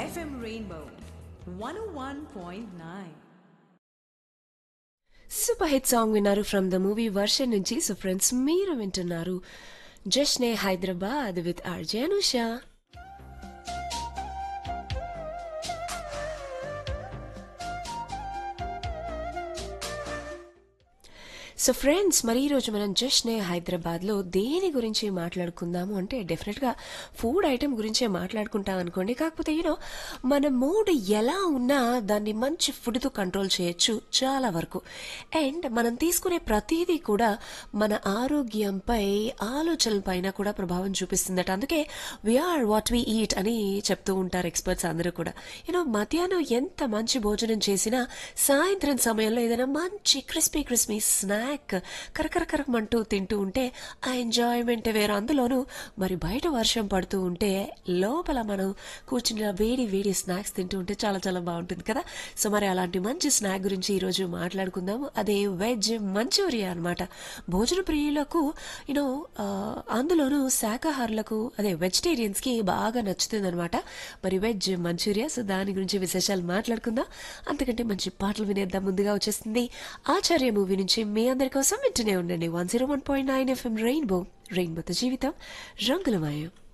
FM Rainbow 101.9. Super hit song విన్నారు from the movie version నుంచి so friends మీరు వింటున్నారు Jashne Hyderabad with RJ Anusha so friends మరి ఈరోజు మనం జస్ట్నే హైదరాబాద్లో దేని గురించి మాట్లాడుకుందాము అంటే డెఫినెట్గా ఫుడ్ ఐటెం గురించే మాట్లాడుకుంటాం అనుకోండి కాకపోతే యూనో మన మూడ్ ఎలా ఉన్నా దాన్ని మంచి ఫుడ్తో కంట్రోల్ చేయొచ్చు చాలా వరకు అండ్ మనం తీసుకునే ప్రతిదీ కూడా మన ఆరోగ్యంపై ఆలోచనల పైన కూడా ప్రభావం చూపిస్తుందట అందుకే వీఆర్ వాట్ వి ఈట్ అని చెప్తూ ఉంటారు ఎక్స్పర్ట్స్ అందరూ కూడా యూనో మధ్యాహ్నం ఎంత మంచి భోజనం చేసినా సాయంత్రం సమయంలో ఏదైనా మంచి క్రిస్పీ క్రిస్పీ స్నాక్ కరకరకరమంటూ తింటూ ఉంటే ఆ ఎంజాయ్మెంట్ వేరు అందులోనూ మరి బయట వర్షం పడుతూ ఉంటే లోపల మనం కూర్చుని వేడి వేడి స్నాక్స్ తింటూ ఉంటే చాలా చాలా బాగుంటుంది కదా సో మరి అలాంటి మంచి స్నాక్ గురించి ఈరోజు మాట్లాడుకుందాము అదే వెజ్ మంచూరియా అనమాట భోజన ప్రియులకు యూనో అందులోనూ శాకాహారులకు అదే వెజిటేరియన్స్ కి బాగా నచ్చుతుంది అనమాట మరి వెజ్ మంచూరియా సో దాని గురించి విశేషాలు మాట్లాడుకుందాం అంతకంటే మంచి పాటలు వినేద్దాం ముందుగా వచ్చేస్తుంది ఆచార్య మూవీ నుంచి మీ అందరి కోసం వింటూనే ఉండండి one zero one point nine FM Rainbow రెయిన్బోతో జీవితం రంగులమయం